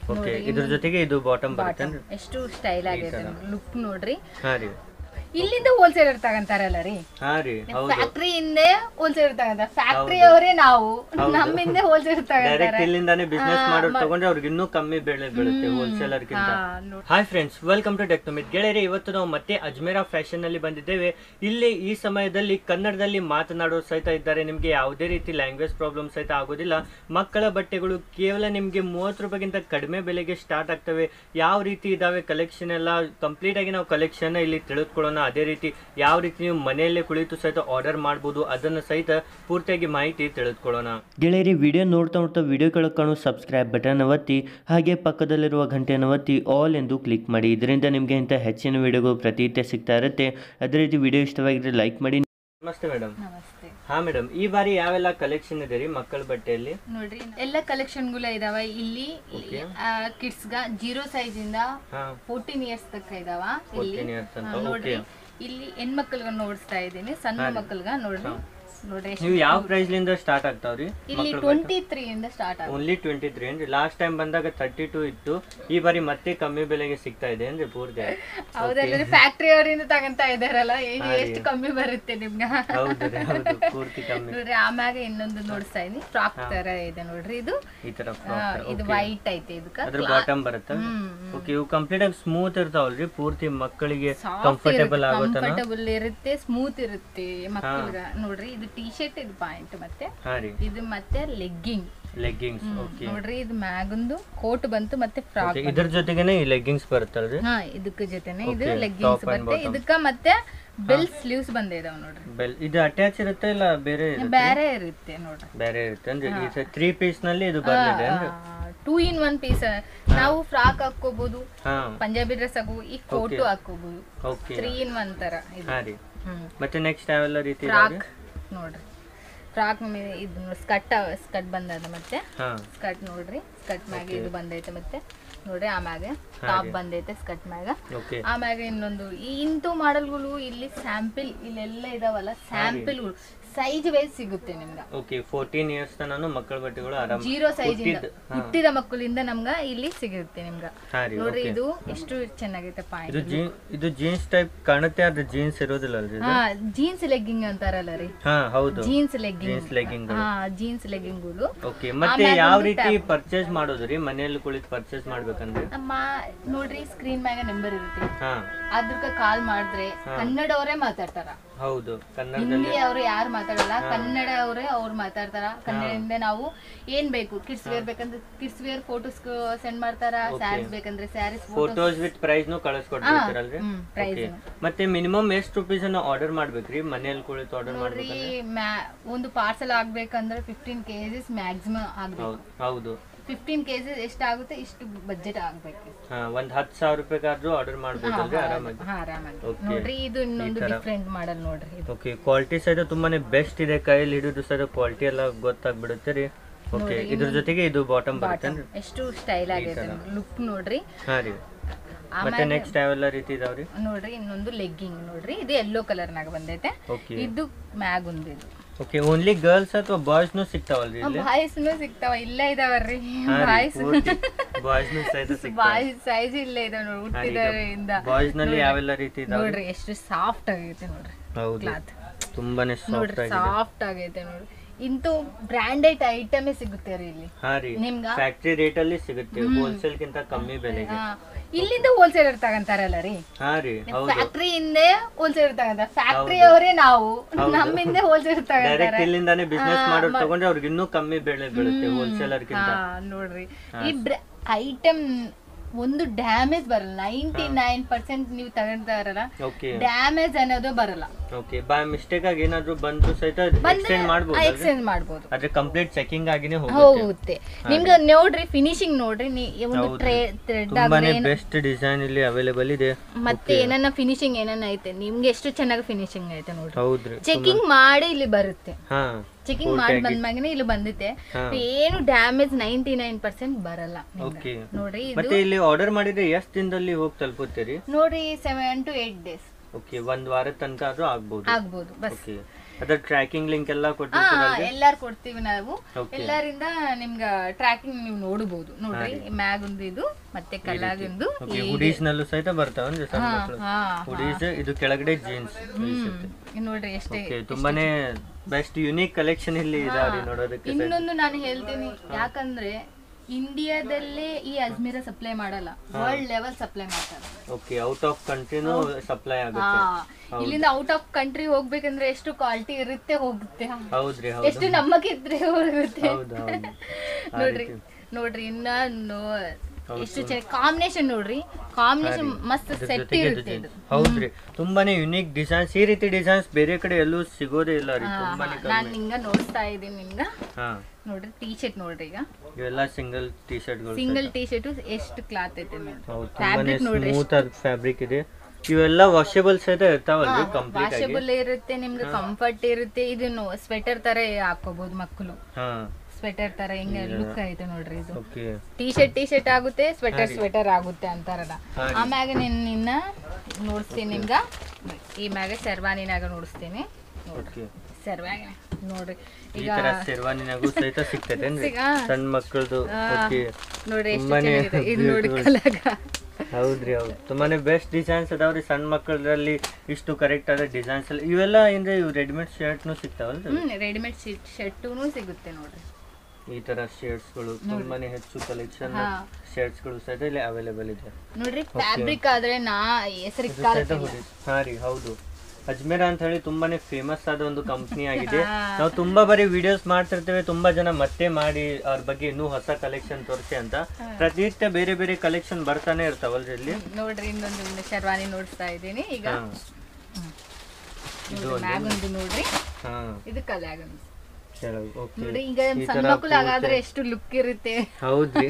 Okay ಇದ್ರ ಜೊತೆಗೆ ಇದು ಬಾಟಮ್ ಬರುತ್ತೇನ್ರಿ ಎಷ್ಟು ಸ್ಟೈಲ್ ಆಗೈತೆ ಲುಕ್ ನೋಡ್ರಿ ಹಾ ರೀ ಇಲ್ಲಿಂದ ಹೋಲ್ಸೇಲರ್ ತಗಂತಾರಲ್ಲ ರೀ ಹಾ ರೀ ಹೌದು ಫ್ಯಾಕ್ಟ್ರಿ ಹಿಂದೆ ಹೋಲ್ಸೇಲರ್ ತಗಂತಾರ ಫ್ಯಾಕ್ಟ್ರಿ ಅವರೇ ನಾವು ನಮ್ಮಿಂದ ಹೋಲ್ಸೇಲರ್ ತಗಂತಾರ ಡೈರೆಕ್ಟ್ ಇಲ್ಲಿಂದಾನೇ ಬಿಸ್ನೆಸ್ ಮಾಡೋರು ತಗೊಂಡ್ರೆ ಅವ್ರಿಗೆ ಇನ್ನೂ ಕಮ್ಮಿ ಬೆಲೆ ಬೀಳುತ್ತೆ ಹೋಲ್ಸೇಲರ್ ಗಿಂತ hi friends welcome to Technomith ಗೆಳೆಯರೆ ಇವತ್ತು ನಾವು ಮತ್ತೆ ಅಜ್ಮೇರಾ ಫ್ಯಾಷನ್ ನಲ್ಲಿ ಬಂದಿದ್ದೇವೆ ಇಲ್ಲಿ ಈ ಸಮಯದಲ್ಲಿ ಕನ್ನಡದಲ್ಲಿ ಮಾತನಾಡೋರು ಸಹಿತ ಇದ್ದಾರೆ ನಿಮಗೆ ಯಾವುದೇ ರೀತಿ ಲ್ಯಾಂಗ್ವೇಜ್ ಪ್ರಾಬ್ಲಮ್ ಸಹಿತ ಆಗೋದಿಲ್ಲ ಮಕ್ಕಳ ಬಟ್ಟೆಗಳು ಕೇವಲ ನಿಮಗೆ ಮೂವತ್ತು ರೂಪಾಯಿಗಿಂತ ಕಡಿಮೆ ಬೆಲೆಗೆ ಸ್ಟಾರ್ಟ್ ಆಗ್ತವೆ ಯಾವ ರೀತಿ ಇದಾವೆ ಕಲೆಕ್ಷನ್ ಎಲ್ಲ ಕಂಪ್ಲೀಟ್ ಆಗಿ ನಾವು ಕಲೆಕ್ಷನ್ ಇಲ್ಲಿ ತಿಳಿದುಕೊಳ್ಳೋಣ ಅದೇ ರೀತಿ ಯಾವ ರೀತಿ ನೀವು ಮನೆಯಲ್ಲೇ ಕುಳಿತು ಸಹಿತ ಆರ್ಡರ್ ಮಾಡಬಹುದು ಅದನ್ನು ಸಹಿತ ಪೂರ್ತಿಯಾಗಿ ಮಾಹಿತಿ ತಿಳಿದುಕೊಳ್ಳೋಣ ಗೆಳೆಯರಿ ವಿಡಿಯೋ ನೋಡ್ತಾ ನೋಡ್ತಾ ವಿಡಿಯೋ ಕೆಳಗೆ ಕಾಣೋ ಸಬ್ಸ್ಕ್ರೈಬ್ ಬಟನ್ ಒತ್ತಿ ಹಾಗೆ ಪಕ್ಕದಲ್ಲಿರುವ ಗಂಟೆಯನ್ನು ಒತ್ತಿ ಆಲ್ ಎಂದು ಕ್ಲಿಕ್ ಮಾಡಿ ಇದರಿಂದ ನಿಮಗೆ ಇಂಥ ಹೆಚ್ಚಿನ ವಿಡಿಯೋಗಳು ಪ್ರತಿನಿತ್ಯ ಸಿಗ್ತಾ ಇರುತ್ತೆ ಅದೇ ರೀತಿ ವಿಡಿಯೋ ಇಷ್ಟವಾಗಿದ್ರೆ ಲೈಕ್ ಮಾಡಿ ನಮಸ್ತೆ ಮೇಡಮ್ ನಮಸ್ತೆ ಹಾ ಮೇಡಮ್ ಈ ಬಾರಿ ಯಾವೆಲ್ಲ ಕಲೆಕ್ಷನ್ ಇದೆ ರೀ ಮಕ್ಕಳ ಬಟ್ಟೆಯಲ್ಲಿ ನೋಡ್ರಿ ಎಲ್ಲ ಕಲೆಕ್ಷನ್ ಗಳು ಇದಾವ ಇಲ್ಲಿ ಕಿಡ್ಸ್ ಗ ಜೀರೋ ಸೈಜ್ ಇಂದ ಹಾ ಫೋರ್ಟೀನ್ ಇಯರ್ಸ್ ತನಕ ಇದಾವ ಇಲ್ಲಿ 14 years ತನಕ, ಹಾ, ನೋಡ್ರಿ ಇಲ್ಲಿ ಹೆಣ್ಮಕ್ಳಿಗ ನೋಡಿಸ್ತಾ ಇದ್ದೀನಿ ಸಣ್ಣ ಮಕ್ಕಳಿಗ ನೋಡ್ರಿ ನೋಡ್ರಿ ಎಷ್ಟು- ನೀವು ಯಾವ ಪ್ರೈಸ್ ಲಿಂದ ಸ್ಟಾರ್ಟ್ ಆಗ್ತಾವ್ರಿ ಇಲ್ಲಿ ಟ್ವೆಂಟಿ ತ್ರೀ ಇಂದ ಸ್ಟಾರ್ಟ್ ಆಗುತ್ತೆ ಓನ್ಲಿ ಟ್ವೆಂಟಿ ತ್ರೀ ಏನ್ರಿ ಲಾಸ್ಟ್ ಟೈಮ್ ಬಂದಾಗ ತರ್ಟಿ ಟೂ ಇತ್ತು ಈ ಬಾರಿ ಮತ್ತೆ ಕಮ್ಮಿ ಬೆಲೆಗೆ ಸಿಗ್ತಾ ಇದೆ ಏನ್ರಿ ಪೂರ್ತಿ ಹೌದಲ್ರಿ ಫ್ಯಾಕ್ಟ್ರಿ ಅವರಿಂದ ತಗಂತ ಇದಾರಲ್ಲ ಏನ್ ಎಷ್ಟು ಕಮ್ಮಿ ಬರುತ್ತೆ ನಿಮ್ಗ ಹೌದು ರೀ ಹೌದು ಪೂರ್ತಿ ಕಮ್ಮಿ ನೋಡ್ರಿ ಆಮ್ಯಾಗ ಇನ್ನೊಂದು ನೋಡಿಸ್ತಾ ಇದೀನಿ ಫ್ರಾಕ್ ತರ ಇದೆ ನೋಡ್ರಿ ಇದು ಈ ತರ ಆ, ಇದು ವೈಟ್ ಐತೆ ಇದಕ್ಕ ಅದ್ರ ಬಾಟಮ್ ಬರುತ್ತಾ ಹ್ಮ್, ಓಕೆ ಇವು ಕಂಪ್ಲೀಟ್ ಆಗಿ ಸ್ಮೂತ್ ಇರ್ತಾವಲ್ರಿ ಪೂರ್ತಿ ಮಕ್ಕಳಿಗೆ ಕಂಫರ್ಟೇಬಲ್ ಆಗೋ ತರ ಕಂಫರ್ಟಬಲ್ ಇರುತ್ತೆ ಸ್ಮೂತ್ ಇರುತ್ತೆ ಮಕ್ಕಳಿಗ ನೋಡ್ರಿ ಇದು ಟಿ ಶರ್ಟ್ ಇದು ಪಾಯಿಂಟ್ ಮತ್ತೆ ಹಾ ರೀ ಇದು ಮತ್ತೆ ಲೆಗ್ಗಿಂಗ್ ಲೆಗ್ಗಿಂಗ್ಸ್ ಓಕೆ ನೋಡ್ರಿ ಇದು ಮ್ಯಾಗೊಂದು ಕೋಟ್ ಬಂತು ಮತ್ತೆ ಫ್ರಾಕ್ ಇದ್ರ ಜೊತೆಗೇನೆ ಈ ಲೆಗ್ಗಿಂಗ್ಸ್ ಬರುತ್ತಲ್ರಿ ಹಾ ಇದಕ್ಕ ಜೊತೆನೆ ಇದು Okay, ಲೆಗ್ಗಿಂಗ್ಸ್ top and ಬರುತ್ತೆ ಇದಕ್ಕ ಮತ್ತೆ ಬೆಲ್ ಸ್ಲೀವ್ಸ್ ಬಂದೇ ಇದಾವ್ ನೋಡ್ರಿ ಬೆಲ್ ಇದು ಅಟ್ಯಾಚ್ ಇರುತ್ತೆ ಇಲ್ಲ ಬೇರೆ ಇರುತ್ತೆ? ಬೇರೆ ಇರುತ್ತೆ ನೋಡ್ರಿ ಬೇರೆ ಇರುತ್ತೆ ಅಂದ್ರೆ ಈ ತ್ರೀ ಪೀಸ್ ನಲ್ಲಿ ಇದು ಬಂದಿದೆ ಅಂದ್ರೆ ಟೂ ಇನ್ ಒನ್ ಪೀಸ್ ನಾವು ಫ್ರಾಕ್ ಹಾಕೋಬಹುದು ಹಾ ಪಂಜಾಬಿ ಡ್ರೆಸ್ ಹಾಕೋಬಹುದು ಈ ಕೋಟು ಹಾಕೋಬಹುದು ಓಕೆ ತ್ರೀ ಇನ್ ಒನ್ ತರ ಇದು ಹಾ ರೀ ಹ್ಮ್ ಮತ್ತೆ ನೆಕ್ಸ್ಟ್ ಯಾವೆಲ್ಲ ರೀತಿ ಇದಾವೆ ಫ್ರಾಕ್ ನೋಡ್ರಿ ಫ್ರಾಕ್ ಇದು ಸ್ಕಟ್ ಸ್ಕಟ್ ಬಂದದ ಮತ್ತೆ ಹಾ ಸ್ಕರ್ಟ್ ನೋಡ್ರಿ ಸ್ಕರ್ಟ್ ಮ್ಯಾಗ ಇದು ಬಂದೈತೆ ಮತ್ತೆ ನೋಡ್ರಿ ಆಮ್ಯಾಗ ಟಾಪ್ ಬಂದೈತೆ ಸ್ಕರ್ಟ್ ಮ್ಯಾಗ ಓಕೆ ಆಮ್ಯಾಗ ಇನ್ನೊಂದು ಈ ಇಂತು ಮಾಡಲ್ಗಳು ಇಲ್ಲಿ ಸ್ಯಾಂಪಿಲ್ ಇಲ್ಲೆಲ್ಲ ಇದಾವಲ್ಲ ಸ್ಯಾಂಪಿಲ್ಗಳು ಸೈಜ್ ವೈಸ್ ಸಿಗುತ್ತೆ ನಿಮ್ಗೆ ಓಕೆ ಫೋರ್ಟೀನ್ ಇಯರ್ಸ್ ತನಕ ಮಕ್ಕಳ ಬಟ್ಟೆಗಳು ಆರಾಮ ಜೀರೋ ಸೈಜ್ ಇಂದ ಹುಟ್ಟಿದ್, ಹಾ. ಹುಟ್ಟಿದ ಮಕ್ಕಳಿಂದ ನಮ್ಗ ಇಲ್ಲಿ ಸಿಗುತ್ತೆ ನಿಮ್ಗ ಹಾ ರೀ ನೋಡ್ರಿ ಓಕೆ ಇದು ಎಷ್ಟು ಚೆನ್ನಾಗೈತೆ ಪಾಯಿಂಟ್ ಇದು ಜೀನ್ ಇದು ಜೀನ್ಸ್ ಟೈಪ್ ಕಾಣುತ್ತೆ ಆದ್ರೆ ಜೀನ್ಸ್ ಇರೋದಿಲ್ಲ ಅಲ್ರಿ ಇದು ಹಾ ಜೀನ್ಸ್ ಲೆಗ್ಗಿಂಗ್ ಅಂತಾರಲ್ಲ ರೀ ಹಾ ಹೌದು ಜೀನ್ಸ್ ಲೆಗ್ಗಿಂಗ್ ಜೀನ್ಸ್ ಲೆಗ್ಗಿಂಗ್ ಹಾ ಜೀನ್ಸ್ ಲೆಗ್ಗಿಂಗ್ಗಳು ಓಕೆ ಮತ್ತೆ ಯಾವ ರೀತಿ ಪರ್ಚೇಸ್ ಮಾಡೋದು ರೀ ಮನೆಯಲ್ಲಿ ಕುಳಿತು ಪರ್ಚೇಸ್ ಮಾಡ್ಬೇಕಂದ್ರೆ ನಮ್ಮ ನೋಡ್ರಿ ಸ್ಕ್ರೀನ್ ಮ್ಯಾಗ ನಂಬರ್ ಇರುತ್ತೆ ಹಾ ಅದಕ್ಕೆ ಕಾಲ್ ಮಾಡಿದ್ರೆ ಕನ್ನಡವರೇ ಮಾತಾಡ್ತಾರ ಹೌದು ಕನ್ನಡ ಹಿಂದಿ ಅವ್ರು ಯಾರು ಮಾತಾಡಲ್ಲ ಕನ್ನಡ ಅವರೇ ಅವ್ರು ಮಾತಾಡ್ತಾರ ಕನ್ನಡದಿಂದ ನಾವು ಏನ್ ಬೇಕು ಕಿಡ್ಸ್ ವೇರ್ ಬೇಕಂದ್ರೆ ಕಿಡ್ಸ್ ವೇರ್ ಫೋಟೋಸ್ ಸೆಂಡ್ ಮಾಡ್ತಾರ ಸ್ಯಾರೀಸ್ ಬೇಕಂದ್ರೆ saris photo photos with price ನು ಕಳಿಸ್ಕೊಡ್ತೀರಲ್ರಿ ಹ್ಮ್ ಪ್ರೈಸ್ Okay. ಮತ್ತೆ ಮಿನಿಮಮ್ ಎಷ್ಟು ರುಪೀಸ್ ಅನ್ನ ಆರ್ಡರ್ ಮಾಡ್ಬೇಕ್ರಿ ಮನೆಯಲ್ಲಿ ಕುಳಿತು ಆರ್ಡರ್ ನೋಡ್ರಿ ಮಾಡ್ಬೇಕಂದ್ರೆ ಮ್ಯಾ- ಒಂದು ಪಾರ್ಸಲ್ ಆಗ್ಬೇಕಂದ್ರೆ ಫಿಫ್ಟೀನ್ ಕೆಜಿಸ್ ಮ್ಯಾಕ್ಸಿಮಮ್ ಆಗ್ಬೇಕು ಹೌದು ಹೌದು ಫಿಫ್ಟೀನ್ ಕೆಜಿಸ್ ಎಷ್ಟಾಗುತ್ತೆ ಇಷ್ಟು ಬಜೆಟ್ ಆಗ್ಬೇಕು ಹಾ ಒಂದ್ ಹತ್ತು ಸಾವಿರ ರೂಪಾಯಿಗಾದ್ರೂ ಆರ್ಡರ್ ಮಾಡ್ಬೋದಲ್ರಿ ಆರಾಮಾಗಿ ಹಾ ಆರಾಮಾಗಿ Okay. ನೋಡ್ರಿ ಇದು ಇನ್ನೊಂದು ಡಿಫ್ರೆಂಟ್ ಮಾಡಲ್ ನೋಡ್ರಿ ಇದು ಓಕೆ ಕ್ವಾಲಿಟಿ ಸಹಿತ ತುಂಬಾನೇ ಬೆಸ್ಟ್ ಇದೆ ಕೈಯಲ್ಲಿ ಹಿಡಿದು ಸಹಿತ ಕ್ವಾಲಿಟಿ ಎಲ್ಲ ಗೊತ್ತಾಗ್ಬಿಡುತ್ತೆ ರೀ ಓಕೆ ಇದ್ರ ಜೊತೆಗೆ ಇದು ಬಾಟಮ್ ಬರುತ್ತೇನ್ರಿ ಎಷ್ಟು ಸ್ಟೈಲ್ ಆಗೈತೆ ಲುಕ್ ನೋಡ್ರಿ ಹಾ ರೀ ಮತ್ತೆ ನೆಕ್ಸ್ಟ್ ಯಾವೆಲ್ಲ ರೀತಿ ಇದಾವ್ರಿ ನೋಡ್ರಿ ಇನ್ನೊಂದು ಲೆಗ್ಗಿಂಗ್ ನೋಡ್ರಿ ಇದು ಯೆಲ್ಲೋ ಕಲರ್ನಾಗ ಬಂದೈತೆ ಓಕೆ ಇದು ಮ್ಯಾಗ್ ಒಂದು ಇದು ಓಕೆ ಓನ್ಲಿ ಗರ್ಲ್ಸ್ ಅಥವಾ ಬಾಯ್ಸ್ ನು ಸಿಗ್ತಾವಲ್ರಿ ಇಲ್ಲಿ ಬಾಯ್ಸ್ನು ಸಿಗ್ತಾವ ಇಲ್ಲೇ ಇದಾವಲ್ರಿ ಬಾಯ್ಸ್ ಬಾಯ್ಸ್ ನು ಸಹಿತ ಸಿಗ್ತಾವ ಬಾಯ್ಸ್ ಸೈಜ್ ಇಲ್ಲೇ ಇದಾವ ನೋಡಿ ಹುಟ್ಟಿದಾರಿಂದ ಬಾಯ್ಸ್ ನಲ್ಲಿ ಯಾವೆಲ್ಲ ರೀತಿ ಇದಾವೆ ನೋಡ್ರಿ ಎಷ್ಟು ಸಾಫ್ಟ್ ಆಗೈತೆ ನೋಡ್ರಿ ಹೌದು ಕ್ಲಾತ್ ತುಂಬಾನೇ ಸಾಫ್ಟ್ ನೋಡ್ರಿ ಆಗಿದೆ ಸಾಫ್ಟ್ ಆಗೈತೆ ನೋಡ್ರಿ ಇಂತೂ ಬ್ರಾಂಡೆಡ್ ಐಟಮೇ ಸಿಗುತ್ತೆ ರೀ ಇಲ್ಲಿ ಹಾ ರೀ ನಿಮ್ಗ ಫ್ಯಾಕ್ಟ್ರಿ ರೇಟ್ ಅಲ್ಲಿ ಸಿಗುತ್ತೆ ಹೋಲ್ಸೇಲ್ ಗಿಂತ ಕಮ್ಮಿ ಬೆಲೆಗೆ ಹಾ, ಇಲ್ಲಿಂದ ಹೋಲ್ಸೇಲರ್ ತಗಂತಾರಲ್ಲ ರೀ ಹಾ ರೀ ಹೌದು ಫ್ಯಾಕ್ಟ್ರಿ ಹಿಂದೆ ಹೋಲ್ಸೇಲರ್ ತಗಂತಾರ ಫ್ಯಾಕ್ಟ್ರಿ ಅವರೇ ನಾವು ನಮ್ಮಿಂದ ಹೋಲ್ಸೇಲರ್ ತಗಂತಾರ ಡೈರೆಕ್ಟ್ ಇಲ್ಲಿಂದಾನೇ ಬಿಸ್ನೆಸ್ ಮಾಡೋರು ತಗೊಂಡ್ರೆ ಅವ್ರಿಗೆ ಇನ್ನೂ ಕಮ್ಮಿ ಬೆಲೆ ಬೀಳುತ್ತೆ ಹೋಲ್ಸೇಲರ್ ಗಿಂತ ಹಾ ನೋಡ್ರಿ ಈ ಐಟಮ್ ಒಂದು ಡ್ಯಾಮೇಜ್ ಬರಲ್ಲ ನೈಂಟಿ ನೈನ್ ಪರ್ಸೆಂಟ್ ನೀವು ತಗೊಂತಾರಲ್ಲ ಓಕೆ ಡ್ಯಾಮೇಜ್ ಅನ್ನೋದು ಬರಲ್ಲ ಓಕೆ ಬೈ ಮಿಸ್ಟೇಕ್ ಆಗಿ ಏನಾದ್ರು ಬಂದ್ರು ಸಹಿತ ಎಕ್ಸ್ಟೆಂಡ್ ಮಾಡ್ಬೋದು ಎಕ್ಸ್ಚೇಂಜ್ ಮಾಡ್ಬೋದು ಆದ್ರೆ ಕಂಪ್ಲೀಟ್ ಚೆಕಿಂಗ್ ಆಗಿನೇ ಹೋಗುತ್ತೆ ಹೋಗುತ್ತೆ ನಿಮ್ಗೆ ನೋಡ್ರಿ ಫಿನಿಶಿಂಗ್ ನೋಡ್ರಿ ನೀ ಒಂದು ಥ್ರೆಡ್ ತುಂಬಾನೇ ಬೆಸ್ಟ್ ಡಿಸೈನ್ ಇಲ್ಲಿ ಅವೈಲೇಬಲ್ ಇದೆ ಮತ್ತೆ ಏನನ್ನ ಫಿನಿಶಿಂಗ್ ಏನನ್ನ ಐತೆ ನಿಮ್ಗೆ ಎಷ್ಟು ಚೆನ್ನಾಗಿ ಫಿನಿಶಿಂಗ್ ಐತೆ ನೋಡ್ರಿ ಹೌದ್ರಿ ಚೆಕಿಂಗ್ ಮಾಡಿ ಇಲ್ಲಿ ಬರುತ್ತೆ ಹಾ ಚೆಕಿಂಗ್ ಮಾಡಿ ಬಂದ್ಮ್ಯಾಗನೆ ಇಲ್ಲಿ ಬಂದಿತ್ತೆ ಏನು ಡ್ಯಾಮೇಜ್ ನೈಂಟಿ ನೈನ್ ಪರ್ಸೆಂಟ್ ಬರಲ್ಲ ನಿಮ್ಗೆ. ಓಕೆ ನೋಡ್ರಿ ಇದು ಮತ್ತೆ ಇಲ್ಲಿ ಆರ್ಡರ್ ಮಾಡಿದ್ರೆ ಎಷ್ಟ್ ದಿನದಲ್ಲಿ ಹೋಗಿ ತಲುಪುತ್ತೀರಿ ನೋಡ್ರಿ seven to eight days okay ಒಂದ್ ವಾರ ತನಕ ಆದ್ರೂ ಆಗ್ಬೋದು ಆಗ್ಬೋದು ಬಸ್ ಓಕೆ ಅದ್ರ ಟ್ರ್ಯಾಕಿಂಗ್ ಲಿಂಕ್ ಎಲ್ಲ ಹಾ ಕೊಟ್ಟಿರ್ತೀರಲ್ರಿ ಎಲ್ಲಾರು ಕೊಡ್ತೀವಿ ನಾವು Okay. ಎಲ್ಲರಿಂದ ನಿಮ್ಗ ಟ್ರ್ಯಾಕಿಂಗ್ ನೀವು ನೋಡಬಹುದು ನೋಡ್ರಿ ಮ್ಯಾಗೊಂದು ಇದು ಮತ್ತೆ ಕಲ್ಲಾಗೊಂದು ಓಕೆ ಹುಡೀಸ್ ನಲ್ಲೂ ಸಹಿತ ಬರ್ತಾವನ್ರಿ ಸಣ್ಣ ಮಕ್ಕಳು ಹಾ ಹುಡೀಸ್ ಇದು ಕೆಳಗಡೆ ಜೀನ್ಸ್ ಇದ್ ನೋಡ್ರಿ ಎಷ್ಟೇ ಓಕೆ ತುಂಬಾನೇ ಬೆಸ್ಟ್ ಯುನೀಕ್ ಕಲೆಕ್ಷನ್ ಇಲ್ಲಿ ಇದಾವ್ರಿ ನೋಡೋದಕ್ಕೆ ಇನ್ನೊಂದು ನಾನು ಹೇಳ್ತೀನಿ ಯಾಕಂದ್ರೆ ಇಂಡಿಯಾದಲ್ಲೇ ಈ ಅಜ್ಮೀರ ಸಪ್ಲೈ ಮಾಡಲ್ಲ ವರ್ಲ್ಡ್ ಲೆವೆಲ್ ಸಪ್ಲೈ ಮಾಡ್ತಾರೆ ಓಕೆ ಔಟ್ ಆಫ್ ಕಂಟ್ರಿನೂ ಸಪ್ಲೈ ಹಾ ಆಗುತ್ತೆ ಇಲ್ಲಿಂದ ಔಟ್ ಆಫ್ ಕಂಟ್ರಿ ಹೋಗ್ಬೇಕಂದ್ರೆ ಎಷ್ಟು ಕ್ವಾಲಿಟಿ ಇರುತ್ತೆ ಹೋಗುತ್ತೆ ಹೌದ್ರಿ ಹೌದು ಎಷ್ಟು ನಮ್ಮಕ್ಕಿದ್ರೆ ಹೋಗುತ್ತೆ ಹೌದು ಹೌದು ಆ ನೋಡ್ರಿ ರೀತಿ. ನೋಡ್ರಿ ಇನ್ನ ನೋ- ಎಷ್ಟು ಚೆನ್ನಾಗಿ ಕಾಂಬಿನೇಷನ್ ನೋಡ್ರಿ ಕಾಂಬಿನೇಷನ್ ಮಸ್ತ್ ಸೆಟ್ ಜೊತೆಗೆ ಇರುತ್ತೆ ಇದು ಡಿಸೈನ್ಸ್ ಹೌದ್ರಿ ತುಂಬಾನೇ ಯುನೀಕ್ ಡಿಸೈನ್ಸ್ ಈ ರೀತಿ ಡಿಸೈನ್ಸ್ ಬೇರೆ ಕಡೆ ಎಲ್ಲೂ ಸಿಗೋದೇ ಇಲ್ಲ ರೀ ತುಂಬಾನೇ ನಾನ್ ನಿಂಗ ನೋಡ್ತಾ ಇದೀನಿ ನಿಂಗ ಹಾ ನೋಡ್ರಿ ಟೀ ಶರ್ಟ್ ನೋಡ್ರಿ ಈಗ ಇವೆಲ್ಲ ಸಿಂಗಲ್ ಟಿ ಶರ್ಟ್ಗಳು ಸಿಂಗಲ್ ಟೀ ಶರ್ಟ್ ಎಷ್ಟು ಕ್ಲಾತ್ ಐತೆ ನೋಡ್ರಿ ಹೌದು ತುಂಬಾನೇ ಫ್ಯಾಬ್ರಿಕ್ ನೋಡ್ರಿ ಸ್ಮೂತ್ ಆದ ಫ್ಯಾಬ್ರಿಕ್ ಇದೆ ಇವೆಲ್ಲ ವಾಷೇಬಲ್ ಸಹಿತ ಇರ್ತಾವಲ್ರಿ ಕಂಪ್ಲೀಟ್ ಆಗಿ ವಾಷಬಲ್ ಇರುತ್ತೆ ನಿಮ್ಗೆ ಕಂಫರ್ಟ್ ಇರುತ್ತೆ ಇದನ್ನು ಸ್ವೆಟರ್ ತರ ಹಾಕೋಬಹುದು ಮಕ್ಕಳು ಹಾ ಸ್ವೆಟರ್ ತರ ಹೆಂಗೆ ಲುಕ್ ಐತೆ ನೋಡ್ರಿ ಇದು okay T shirt T shirt ಆಗುತ್ತೆ ಸ್ವೆಟರ್ ಸ್ವೆಟರ್ ಆಗುತ್ತೆ ಅಂತಾರಲ್ಲ ಹಾ ರೀ. ಆಮ್ಯಾಗ ನಿನ್ ನಿನ್ನ ನೋಡಿಸ್ತೀನಿ ನಿಮ್ಗ ಈ ಮ್ಯಾಗ ಶರ್ವಾನಿನಾಗ ನೋಡಿಸ್ತೀನಿ ಓಕೆ ಶರ್ವಾನಿ ನೋಡ್ರಿ ಈ ಈಗ ತರ ಶೆರ್ವಾನಿನಾಗೂ ಸಹಿತ ಸಿಗ್ತೈತೇನ್ರಿ ಸಿಗ- ಸಣ್ಣ ಮಕ್ಕಳದು ಆ, ಓಕೆ ನೋಡ್ರಿ ಎಷ್ಟು ತುಂಬಾನೇ ಚೆನ್ನಾಗಿದೆ ಇದು ನೋಡಿ beautiful. ಕಲಗ ಹೌದ್ರಿ ಹೌದು ತುಂಬಾನೇ ಬೆಸ್ಟ್ ಡಿಸೈನ್ಸ್ ಅದಾವ್ರಿ ಸಣ್ಣ ಮಕ್ಕಳಲ್ಲಿ ಇಷ್ಟು ಕರೆಕ್ಟ್ ಆದ ಡಿಸೈನ್ಸ್ ಎಲ್ಲ ಇವೆಲ್ಲ ಏನ್ರಿ ಇವು ರೆಡಿಮೇಡ್ ಶರ್ಟ್ನು ಸಿಗ್ತಾವಲ್ರಿ ಹ್ಮ್ ರೆಡಿಮೇಡ್ ಶರ್ಟೂ ಸಿಗುತ್ತೆ ನೋಡ್ರಿ ಈ ತರ ಶರ್ಟ್ಸ್ ಗಳು ತುಂಬಾನೇ ಹೆಚ್ಚು ಕಲೆಕ್ಷನ್ ಹಾ. ಶರ್ಟ್ಸ್ ಗಳು ಸಹಿತ ಇಲ್ಲಿ ಅವೈಲೇಬಲ್ ಇದೆ ನೋಡ್ರಿ ಫ್ಯಾಬ್ರಿಕ್ ಆದ್ರೆ ನಾ ಹೆಸರು ಇದು ಸಹಿತ ಹುಡಿ ಹಾ ರೀ ಹೌದು ಅಜ್ಮೇರ ಅಂತ ಹೇಳಿ ತುಂಬಾನೇ ಫೇಮಸ್ ಆದ ಒಂದು ಕಂಪ್ನಿ ಆಗಿದೆ ನಾವು ತುಂಬಾ ಬಾರಿ ವಿಡಿಯೋಸ್ ಮಾಡ್ತಿರ್ತೇವೆ ತುಂಬಾ ಜನ ಮತ್ತೆ ಮಾಡಿ ಅವ್ರ ಬಗ್ಗೆ ಇನ್ನೂ ಹೊಸ ಕಲೆಕ್ಷನ್ ತೋರಿಸಿ ಅಂತ ಪ್ರತಿನಿತ್ಯ ಬೇರೆ ಬೇರೆ ಕಲೆಕ್ಷನ್ ಬರ್ತಾನೆ ಇರ್ತಾವಲ್ರಿ ಇಲ್ಲಿ ನೋಡ್ರಿ ಇನ್ನೊಂದು ಶರ್ವಾನಿ ನೋಡ್ತಾ ಇದ್ದೀನಿ ಈಗ ಹಾ. ಇದು ನೋಡ್ರಿ ಮ್ಯಾಗೊಂದು ನೋಡ್ರಿ ಹಾ ಇದು ಕಲ್ಯಾಗೊಂದು ಕೆಳಗೆ ಓಕೆ ನೋಡ್ರಿ ಈಗ ಈ ಸಣ್ಣ ತರ ಮಕ್ಕಳು ಹಾಗಾದ್ರೆ ಎಷ್ಟು ಲುಕ್ ಇರುತ್ತೆ ಹೌದ್ರಿ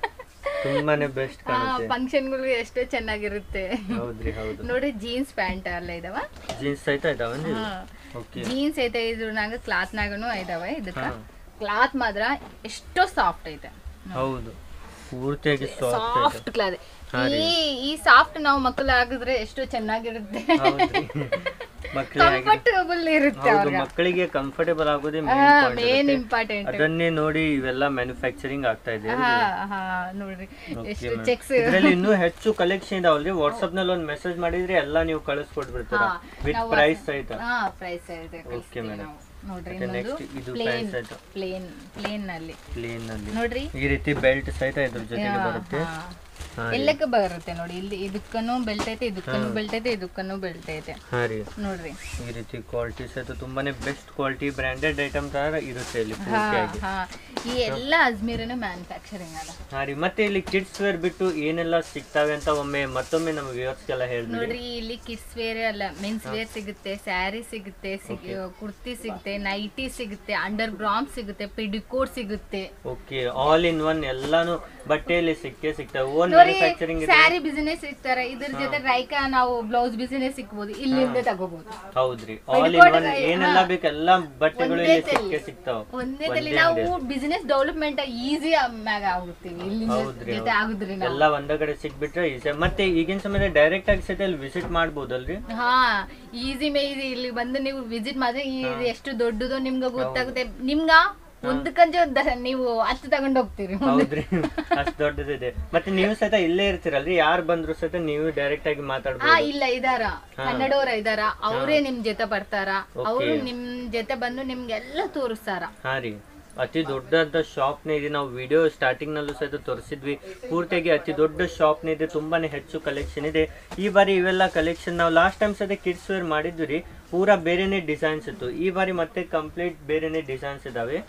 ತುಂಬಾನೇ ಬೆಸ್ಟ್ ಕಾಣುತ್ತೆ ಫಂಕ್ಷನ್ಗಳು ಎಷ್ಟೋ ಚೆನ್ನಾಗಿರುತ್ತೆ ಹೌದ್ರಿ ಹೌದು ನೋಡ್ರಿ ಜೀನ್ಸ್ ಪ್ಯಾಂಟ್ ಎಲ್ಲ ಇದಾವ ಜೀನ್ಸ್ ಸಹಿತ ಇದಾವನ್ರಿ ಓಕೆ ಜೀನ್ಸ್ ಐತೆ ಇದ್ರನಾಗ ಕ್ಲಾತ್ ನಾಗನು ಇದಾವೆ ಇದಕ್ಕ ಹಾ. ಕ್ಲಾತ್ ಮಾತ್ರ ಎಷ್ಟೋ ಸಾಫ್ಟ್ ಐತೆ ಹೌದು ಪೂರ್ತಿಯಾಗಿ ಸಾಫ್ಟ್ ಐತೆ ಸಾಫ್ಟ್ ಕ್ಲಾತ್ ಈ ಈ ಸಾಫ್ಟ್ ನಾವು ಮಕ್ಕಳು ಹಾಕಿದ್ರೆ ಎಷ್ಟು ಚೆನ್ನಾಗಿರುತ್ತೆ ಹೌದ್ರಿ ಮಕ್ಕಳಿಗೆ ಕಂಫರ್ಟಬಲ್ ಇರುತ್ತೆ ಹೌದು ಮಕ್ಕಳಿಗೆ ಕಂಫರ್ಟೇಬಲ್ ಆಗೋದೇ ಮೇನ್ ಮೇನ್ ಪಾಯಿಂಟ್ ಇಂಪಾರ್ಟೆಂಟ್ ಅದನ್ನೇ ನೋಡಿ ಇವೆಲ್ಲ ಮ್ಯಾನುಫ್ಯಾಕ್ಚರಿಂಗ್ ಆಗ್ತಾ ಇದೆ ಹಾ ಹಾ ನೋಡ್ರಿ ಎಷ್ಟು ಚೆಕ್ಸ್ ಇದರಲ್ಲಿ ಇನ್ನೂ ಹೆಚ್ಚು ಕಲೆಕ್ಷನ್ ಇದಾವಲ್ರಿ ವಾಟ್ಸ್ಆಪ್ ನಲ್ಲಿ ಒಂದು ಮೆಸೇಜ್ ಮಾಡಿದ್ರೆ ಎಲ್ಲ ನೀವು ಕಳಿಸ್ಕೊಟ್ಬಿಡ್ತೀರ ಹಾ, ವಿತ್ ನಾವು ಪ್ರೈಸ್ ಸಹಿತ ಹಾ ಪ್ರೈಸ್ ಇದೆ Okay, madam. ನೋಡ್ರಿ ಮತ್ತೆ ಇನ್ನೊಂದು next ಇದು ಪ್ಲೇನ್ price ಆಯ್ತು. ಪ್ಲೇನ್ ಪ್ಲೇನ್ ನಲ್ಲಿ ಪ್ಲೇನ್ ನಲ್ಲಿ ನೋಡ್ರಿ ಈ ರೀತಿ ಬೆಲ್ಟ್ ಸಹಿತ ಇದ್ರ ಜೊತೆಗೆ ಹಾ, ಬರುತ್ತೆ ಹಾ. ಹಾ ಎಲ್ಲಕ್ಕ ಬರುತ್ತೆ ನೋಡಿ ಇಲ್ಲಿ ಇದಕ್ಕನು ಬೆಲ್ಟ್ ಐತೆ ಇದಕ್ಕನು ಬೆಲ್ಟ್ ಐತೆ ಇದಕ್ಕನು ಬೆಲ್ಟ್ ಐತೆ ಹಾ ರೀ ನೋಡ್ರಿ ಈ ರೀತಿ ಕ್ವಾಲಿಟಿ ಸಹಿತ ತುಂಬಾನೇ ಬೆಸ್ಟ್ ಕ್ವಾಲಿಟಿ ಬ್ರಾಂಡೆಡ್ ಐಟಮ್ ತರ ಇರುತ್ತೆ ಇಲ್ಲಿ ಹಾ ಪೂರ್ತಿಯಾಗಿ ಹಾ ಈ ಎಲ್ಲ ಅಜ್ಮೀರನ ಮ್ಯಾನುಫ್ಯಾಕ್ಚರಿಂಗ್ ಅದ ಹಾ ರೀ ಮತ್ತೆ ಇಲ್ಲಿ ಕಿಡ್ಸ್ ವೇರ್ ಬಿಟ್ಟು ಏನೆಲ್ಲ ಸಿಗ್ತಾವೆ ಅಂತ ಒಮ್ಮೆ ಮತ್ತೊಮ್ಮೆ ನಮ್ಮ ವ್ಯೂವರ್ಸ್ಗೆಲ್ಲ ಹೇಳ್ಬಿಡಿ ನೋಡ್ರಿ ಇಲ್ಲಿ ಕಿಡ್ಸ್ ವೇರ್ ಅಲ್ಲ ಮೆನ್ಸ್ ವೇರ್ ಸಿಗುತ್ತೆ ಸ್ಯಾರಿ ಸಿಗುತ್ತೆ ಸಿಗ್- ಕುರ್ತಿ ಸಿಗುತ್ತೆ ನೈಟಿ ಸಿಗುತ್ತೆ ಅಂಡರ್ ಗ್ರಾಮ್ ಸಿಗುತ್ತೆ ಪಿಡಿಕೋಟ್ ಸಿಗುತ್ತೆ ಓಕೆ ಆಲ್ ಇನ್ ಒನ್ ಎಲ್ಲಾನು ಬಟ್ಟೆಯಲ್ಲಿ ಸಿಕ್ಕೇ ಸಿಗ್ತವೆ ಓನ್ ನೋಡಿ ಮ್ಯಾನುಫ್ಯಾಕ್ಚರಿಂಗ್ ಇದೆ ಸ್ಯಾರಿ ಬಿಸಿನೆಸ್ ಇರ್ತಾರೆ ಇದ್ರ ಜೊತೆ ರೈಕಾ ನಾವು ಬ್ಲೌಸ್ ಬಿಸಿನೆಸ್ ಸಿಕ್ಬೋದು ಇಲ್ಲಿಂದ ತಗೋಬಹುದು ಹೌದ್ರಿ ಆಲ್ ಇನ್ ಒನ್ ಏನೆಲ್ಲ ಬೇಕು ಎಲ್ಲಾ ಬಟ್ಟೆಗಳು ಇಲ್ಲಿ ಸಿಕ್ಕೇ ಸಿಗ್ತಾವ ಒಂದೇ ತಲೆ ನಾವು ಬಿಸಿನೆಸ್ ಡೆವಲಪ್ಮೆಂಟ್ ಈಸಿ ಮ್ಯಾಗ ಆಗುತ್ತೀವಿ ಇಲ್ಲಿಂದ ಹೌದ್ರಿ, ಜೊತೆ ಆಗುದ್ರಿ ನಾವು ಎಲ್ಲ ಒಂದ ಕಡೆ ಸಿಕ್ಬಿಟ್ರೆ ಈಸಿ ಮತ್ತೆ ಈಗಿನ ಸಮಯದಲ್ಲಿ ಡೈರೆಕ್ಟ್ ಆಗಿ ಸಹಿತ ಇಲ್ಲಿ ವಿಸಿಟ್ ಮಾಡ್ಬೋದಲ್ರಿ ಹಾ ಈಸಿ ಮೇ ಈಸಿ ಇಲ್ಲಿ ಬಂದು ನೀವು ವಿಸಿಟ್ ಮಾಡಿದ್ರೆ ಇದು ಎಷ್ಟು ದೊಡ್ಡದು ನಿಮ್ಗೆ ಗೊತ್ತಾಗುತ್ತೆ ನಿಮ್ಗ ಒಂದು ಕಂಜ ನೀವು ಹತ್ತು ತಗೊಂಡ್ ಹೋಗ್ತೀರಿ ಹೌದ್ರಿ ಅಷ್ಟ್ ದೊಡ್ಡದಿದೆ ಮತ್ತೆ ನೀವು ಸಹಿತ ಇಲ್ಲೇ ಇರ್ತೀರಲ್ರಿ ಯಾರು ಬಂದ್ರು ಸಹಿತ ನೀವು ಡೈರೆಕ್ಟ್ ಆಗಿ ಹಾ ಮಾತಾಡ್ಬೋದು ಇಲ್ಲ ಇದಾರ ಕನ್ನಡವ್ರ ಇದಾರ ಅವರೇ ನಿಮ್ ಜೊತೆ ಬರ್ತಾರ ಅವರು ನಿಮ್ ಜೊತೆ ಬಂದು ನಿಮ್ಗೆಲ್ಲ ತೋರಿಸ್ತಾರ ಹಾ ರೀ ಅತಿ ದೊಡ್ಡದ ಶಾಪ್ನೇ ಇದೆ ನಾವು ವಿಡಿಯೋ ಸ್ಟಾರ್ಟಿಂಗ್ ನಲ್ಲೂ ಸಹಿತ ತೋರಿಸಿದ್ವಿ ಪೂರ್ತಿಯಾಗಿ ಅತಿ ದೊಡ್ಡ ಶಾಪ್ನೇ ಇದೆ ತುಂಬಾನೇ ಹೆಚ್ಚು ಕಲೆಕ್ಷನ್ ಇದೆ ಈ ಬಾರಿ ಇವೆಲ್ಲ ಕಲೆಕ್ಷನ್ ನಾವು ಲಾಸ್ಟ್ ಟೈಮ್ ಸಹಿತ ಕಿಡ್ಸ್ ವೇರ್ ಮಾಡಿದ್ವಿ ರೀ ಪೂರಾ ಬೇರೆನೆ ಡಿಸೈನ್ಸ್ ಇತ್ತು ಈ ಬಾರಿ ಮತ್ತೆ ಕಂಪ್ಲೀಟ್ ಬೇರೆನೆ ಡಿಸೈನ್ಸ್ ಇದಾವೆ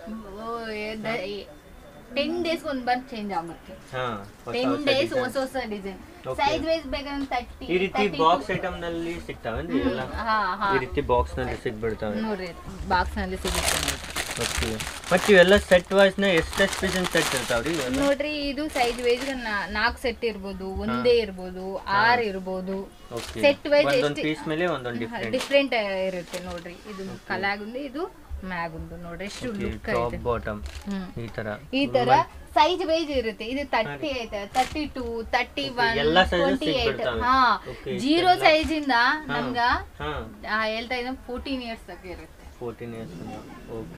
ಟೆನ್ ಡೇಸ್ ಒಂದ್ ಬಾರ್ ಚೇಂಜ್ ಆಗುತ್ತೆ ಹಾ ಹೊಸ ಟೆನ್ ಹೊಸ ಡೇಸ್ design. ಹೊಸ ಹೊಸ ಡಿಸೈನ್ Okay. ಸೈಜ್ ವೈಸ್ ಬೇಕಂದ್ರೆ ತರ್ಟಿ ಈ ರೀತಿ ಬಾಕ್ಸ್ ಐಟಮ್ ನಲ್ಲಿ ಸಿಗ್ತಾವೇನ್ರಿ ಎಲ್ಲ ಹಾ ಹಾ ಈ ರೀತಿ ಬಾಕ್ಸ್ ನಲ್ಲಿ ಸಿಗ್ಬಿಡ್ತಾವೆ ನೋಡ್ರಿ ಬಾಕ್ಸ್ ನಲ್ಲಿ ಸಿಗುತ್ತೆ ನೋಡ್ರಿ ಓಕೆ ಮತ್ತೆ ಇವೆಲ್ಲ ಸೆಟ್ ವೈಸ್ ನ ಎಷ್ಟೆಷ್ಟು ಪೀಸನ್ ಸೆಟ್ ಇರ್ತಾವ್ರಿ ಇವೆಲ್ಲ ನೋಡ್ರಿ ಇದು ಸೈಜ್ ವೈಸ್ ನಾಲ್ಕು ಸೆಟ್ ಇರ್ಬೋದು ಒಂದೇ ಇರ್ಬೋದು ಆರ್ ಇರ್ಬೋದು ಓಕೆ Set wise ಒಂದೊಂದು ಪೀಸ್ ಮೇಲೆ ಒಂದೊಂದು ಡಿಫ್ರೆಂಟ್ ಡಿಫ್ರೆಂಟ್ ಇರುತ್ತೆ ನೋಡ್ರಿ ಇದು ಕಲಾಗುಂದು ಇದು ಮ್ಯಾಗುಂದು ನೋಡ್ರಿ ಎಷ್ಟು ಲುಕ್ ಟಾಪ್ ಐತೆ ಬಾಟಮ್ ಹ್ಮ್ ಈ ತರ ಈ ತರ ಸೈಜ್ ವೈಸ್ ಇರುತ್ತೆ ಇದು ತರ್ಟಿ ಐತೆ ತರ್ಟಿ ಟೂ ತರ್ಟಿ ಒನ್ ಎಲ್ಲಾ sizes ಟ್ವೆಂಟಿ ಏಟ್ ಸಿಗ್ಬಿಡ್ತಾವೆ. ಹಾ Okay, ಜೀರೋ ಸೈಜ್ ಇಂದ ನಮ್ಗ ಹಾ ಆ, ಹೇಳ್ತಾ ಇದ್ದ ಫೋರ್ಟೀನ್ ಇಯರ್ಸ್ ತನಕ ಇರುತ್ತೆ ಫೋರ್ಟೀನ್ ಇಯರ್ಸ್ ಓಕೆ